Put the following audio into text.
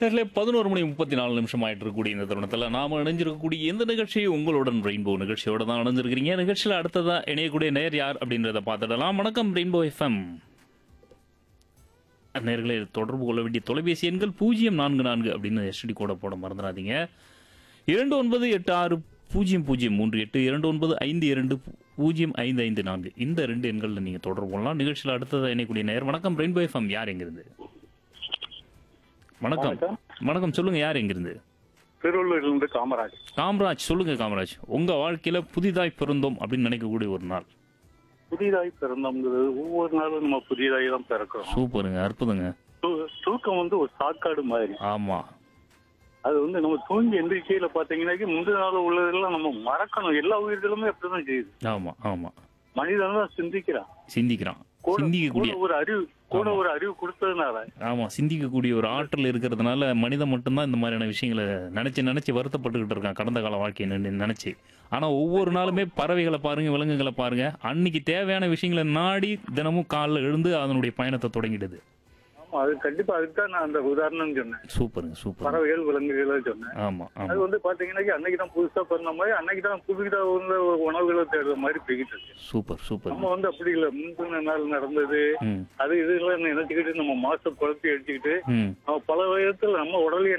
நேரில் பதினோரு மணி முப்பத்தி நாலு நிமிஷம் ஆயிட்டு இருக்கக்கூடிய இந்த தருணத்தில் நாம இணைஞ்சிருக்கக்கூடிய இந்த நிகழ்ச்சி உங்களுடன் ரெயின்போ நிகழ்ச்சியோட தான் இணைஞ்சிருக்கிறீங்க நிகழ்ச்சியில் அடுத்ததா இணையக்கூடிய நேர் யார் அப்படின்றத பார்த்துடலாம் வணக்கம் ரெயின்போ எஃப்எம் நேர்களை தொடர்பு கொள்ள வேண்டிய தொலைபேசி எண்கள் பூஜ்ஜியம் நான்கு நான்கு அப்படின்னு எஸ்டி கோட போட மறந்துடாதீங்க இரண்டு ஒன்பது எட்டு ஆறு பூஜ்ஜியம் பூஜ்ஜியம் மூன்று எட்டு இரண்டு ஒன்பது ஐந்து இரண்டு பூஜ்ஜியம் ஐந்து ஐந்து நான்கு இந்த ரெண்டு எண்களில் நீங்கள் தொடர்பு கொள்ளலாம் நிகழ்ச்சியில் அடுத்ததாக இணையக்கூடிய நேர் வணக்கம் ரெயின்போ எஃப்எம் யார் எங்கிருந்து வணக்கம் வணக்கம் சொல்லுங்க யார் எங்கிருந்து திருவள்ளூரிலிருந்து காமராஜ் காமராஜ் சொல்லுங்க காமராஜ் உங்க வாழ்க்கையில புதிதாய் பிறந்தோம் அப்படின்னு நினைக்கக்கூடிய ஒரு நாள் புதிதாய் பிறந்தோங்கிறது ஒவ்வொரு நாளும் நம்ம புதிதாய் தான் பிறக்கிறோம் சூப்பருங்க அற்புதங்க தூ- தூக்கம் வந்து ஒரு சாக்காடு மாதிரி ஆமா அது வந்து நம்ம தூங்கி எந்திரிக்கையில பாத்தீங்கன்னாக்கி முந்தின நாள் உள்ளதெல்லாம் நம்ம மறக்கணும் எல்லா உயிர்களுமே அப்படிதான் செய்யுது ஆமா ஆமா மனிதன் தான் சிந்திக்கிறான் சிந்திக்கிறான் கூட கூட சிந்திக்கக்கூடிய ஒரு அறிவு கூட ஒரு அறிவு கொடுத்ததுனால ஆமா சிந்திக்கக்கூடிய ஒரு ஆற்றல் இருக்கிறதுனால மனிதன் மட்டும்தான் இந்த மாதிரியான விஷயங்களை நினைச்சு நினைச்சு வருத்தப்பட்டுக்கிட்டு இருக்கான் கடந்த கால வாழ்க்கையை நினை- நினைச்சு ஆனா ஒவ்வொரு நாளுமே பறவைகளை பாருங்க விலங்குகளை பாருங்க அன்னைக்கு தேவையான விஷயங்களை நாடி தினமும் காலைல எழுந்து அதனுடைய பயணத்தை தொடங்கிடுது ஆமா அது கண்டிப்பா அதுக்கு தான் நான் அந்த உதாரணம் சொன்னேன் சூப்பருங்க சூப்பர் பறவைகள் விலங்குகளை சொன்னேன் ஆமா அது ஆமா வந்து பாத்தீங்கன்னாக்கி அன்னைக்கு தான் புதுசா பிறந்த மாதிரி அன்னைக்கு தான் புதுவிதா உள்ள உணவுகளை தேடுற மாதிரி போய்கிட்டு இருக்கு சூப்பர் சூப்பர் நம்ம வந்து அப்படி இல்ல முந்தின நாள் நடந்தது ம் அது இதெல்லாம் நினைச்சுக்கிட்டு நம்ம மாசம் குழப்பி அடிச்சுக்கிட்டு ம் நம்ம பல விதத்துல நம்ம உடலையே